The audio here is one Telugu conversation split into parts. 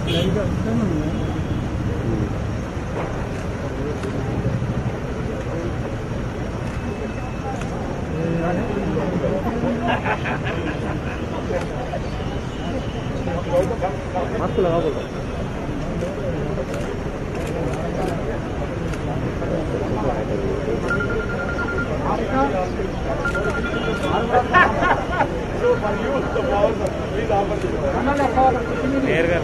मास्क लगा बोलो నేరుగా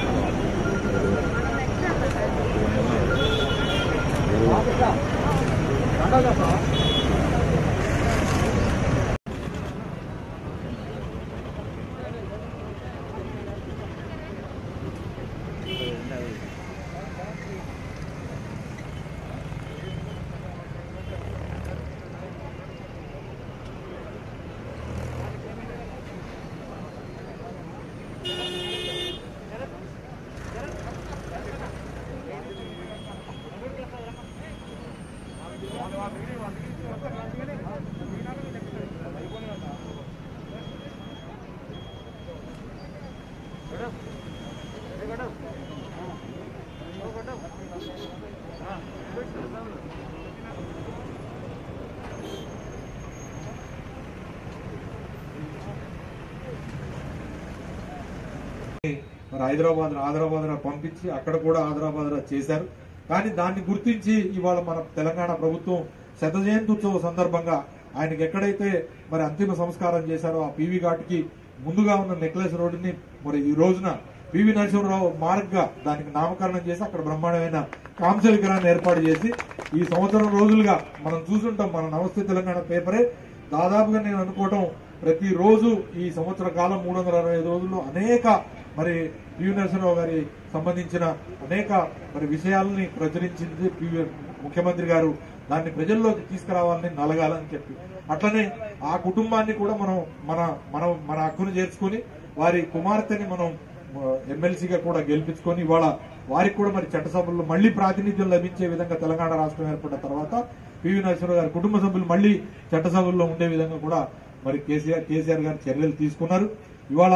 మరి హైదరాబాద్ హైదరాబాద్ పంపించి అక్కడ కూడా హైదరాబాద్ చేశారు కానీ దాన్ని గుర్తించి ఇవాళ మన తెలంగాణ ప్రభుత్వం శత జయంతి ఉత్సవ సందర్భంగా ఆయనకి ఎక్కడైతే మరి అంతిమ సంస్కారం చేశారో ఆ పీవీ ఘాట్కి ముందుగా ఉన్న నెక్లెస్ రోడ్డుని మరి ఈ రోజున పివి నరసింహరావు మార్గ్ గా దానికి నామకరణం చేసి అక్కడ బ్రహ్మాండమైన కాంస విగ్రహాన్ని ఏర్పాటు చేసి ఈ సంవత్సరం రోజులుగా మనం చూసుంటాం మన నమస్తే తెలంగాణ పేపరే దాదాపుగా నేను అనుకోవటం ప్రతి రోజు ఈ సంవత్సర కాలం మూడు వందల అరవై ఐదు రోజుల్లో అనేక మరి పివి నరసింహరావు గారి సంబంధించిన అనేక మరి విషయాలని ప్రచురించింది పివి ముఖ్యమంత్రి గారు దాన్ని ప్రజల్లోకి తీసుకురావాలని నలగాలని చెప్పి అట్లనే ఆ కుటుంబాన్ని కూడా మనం మన మనం మన హక్కును చేర్చుకొని వారి కుమార్తెని మనం ఎమ్మెల్సీగా కూడా గెలిపించుకొని ఇవాళ వారికి కూడా మరి చట్టసభల్లో మళ్లీ ప్రాతినిధ్యం లభించే విధంగా తెలంగాణ రాష్ట్రం ఏర్పడిన తర్వాత పివి నరసింహరావు గారి కుటుంబ సభ్యులు మళ్లీ చట్టసభల్లో ఉండే విధంగా కూడా మరి కేసీఆర్ కేసీఆర్ గారు చర్యలు తీసుకున్నారు ఇవాళ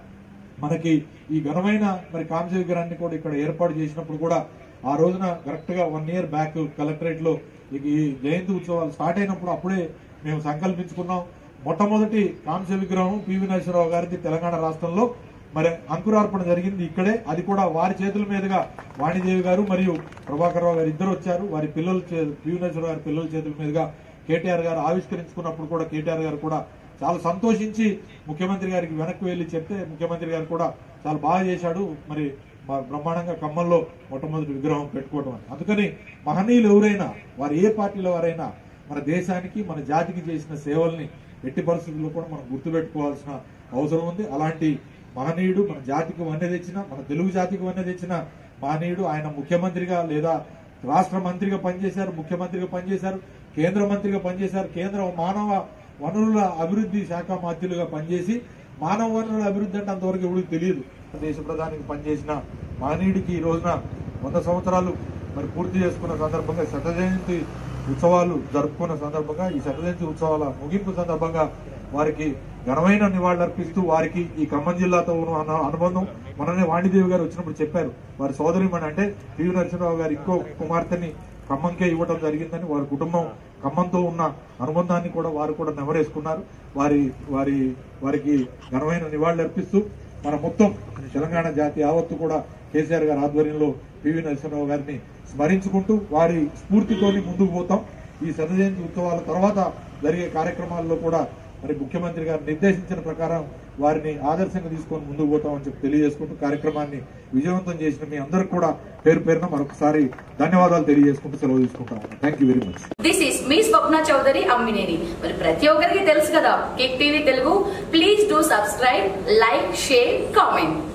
మనకి ఈ ఘనమైన మరి కాంస్య విగ్రహాన్ని కూడా ఇక్కడ ఏర్పాటు చేసినప్పుడు కూడా ఆ రోజున కరెక్ట్ గా వన్ ఇయర్ బ్యాక్ కలెక్టరేట్ లో ఈ జయంతి ఉత్సవాలు స్టార్ట్ అయినప్పుడు అప్పుడే మేము సంకల్పించుకున్నాం మొట్టమొదటి కాంస్య విగ్రహం పివి నరసింహరావు గారిది తెలంగాణ రాష్ట్రంలో మరి అంకురార్పణ జరిగింది ఇక్కడే అది కూడా వారి చేతుల మీదుగా వాణిదేవి గారు మరియు ప్రభాకర్ రావు గారు ఇద్దరు వచ్చారు వారి పిల్లల చే- పివి నరసింహరావు గారి పిల్లల చేతుల మీదుగా కేటీఆర్ గారు ఆవిష్కరించుకున్నప్పుడు కూడా కేటీఆర్ గారు కూడా చాలా సంతోషించి ముఖ్యమంత్రి గారికి వెనక్కి వెళ్లి చెప్తే ముఖ్యమంత్రి గారు కూడా చాలా బాగా చేశాడు మరి మా బ్రహ్మాండంగా ఖమ్మంలో మొట్టమొదటి విగ్రహం పెట్టుకోవడం అని అందుకని మహనీయులు ఎవరైనా వారు ఏ పార్టీలో వారైనా మన దేశానికి మన జాతికి చేసిన సేవల్ని ఎట్టి పరిస్థితుల్లో కూడా మనం గుర్తుపెట్టుకోవాల్సిన అవసరం ఉంది అలాంటి మహనీయుడు మన జాతికి వన్నె తెచ్చిన మన తెలుగు జాతికి వన్నె తెచ్చిన మహనీయుడు ఆయన ముఖ్యమంత్రిగా లేదా రాష్ట్ర మంత్రిగా పనిచేశారు ముఖ్యమంత్రిగా పనిచేశారు కేంద్ర మంత్రిగా పనిచేశారు కేంద్ర మానవ వనరుల అభివృద్ధి శాఖ మంత్రులుగా పనిచేసి మానవ వనరుల అభివృద్ధి అంటే అంతవరకు ఎవరికి తెలియదు దేశ ప్రధానికి పనిచేసిన మహనీయుడికి ఈ రోజున వంద సంవత్సరాలు మరి పూర్తి చేసుకున్న సందర్భంగా శత జయంతి ఉత్సవాలు జరుపుకున్న సందర్భంగా ఈ శత జయంతి ఉత్సవాల ముగింపు సందర్భంగా వారికి ఘనమైన నివాళులర్పిస్తూ వారికి ఈ ఖమ్మం జిల్లాతో ఉన్న అను- అనుబంధం మననే వాణిదేవి గారు వచ్చినప్పుడు చెప్పారు వారి సోదరిమణి అంటే పివి నరసింహరావు గారు ఇంకో కుమార్తెని ఖమ్మంకే ఇవ్వడం జరిగిందని వారి కుటుంబం ఖమ్మంతో ఉన్న అనుబంధాన్ని కూడా వారు కూడా నెమరేసుకున్నారు వారి వారి వారికి ఘనమైన నివాళులు అర్పిస్తూ మన మొత్తం తెలంగాణ జాతి యావత్తు కూడా కేసీఆర్ గారి ఆధ్వర్యంలో పివి నరసింహరావు గారిని స్మరించుకుంటూ వారి స్ఫూర్తితోని ముందుకు పోతాం ఈ శత జయంతి ఉత్సవాల తర్వాత జరిగే కార్యక్రమాల్లో కూడా మరి ముఖ్యమంత్రి గారు నిర్దేశించిన ప్రకారం వారిని ఆదర్శంగా తీసుకొని ముందుకు పోతామని చెప్పి తెలియజేసుకుంటూ కార్యక్రమాన్ని విజయవంతం చేసిన మీ అందరికి కూడా పేరు పేరున మరొకసారి ధన్యవాదాలు తెలియజేసుకుంటూ సెలవు తీసుకుంటాం thank you very much this is మీ స్వప్న చౌదరి అమ్మినేని మరి ప్రతి ఒక్కరికి తెలుసు కదా kick TV Telugu please do subscribe like share comment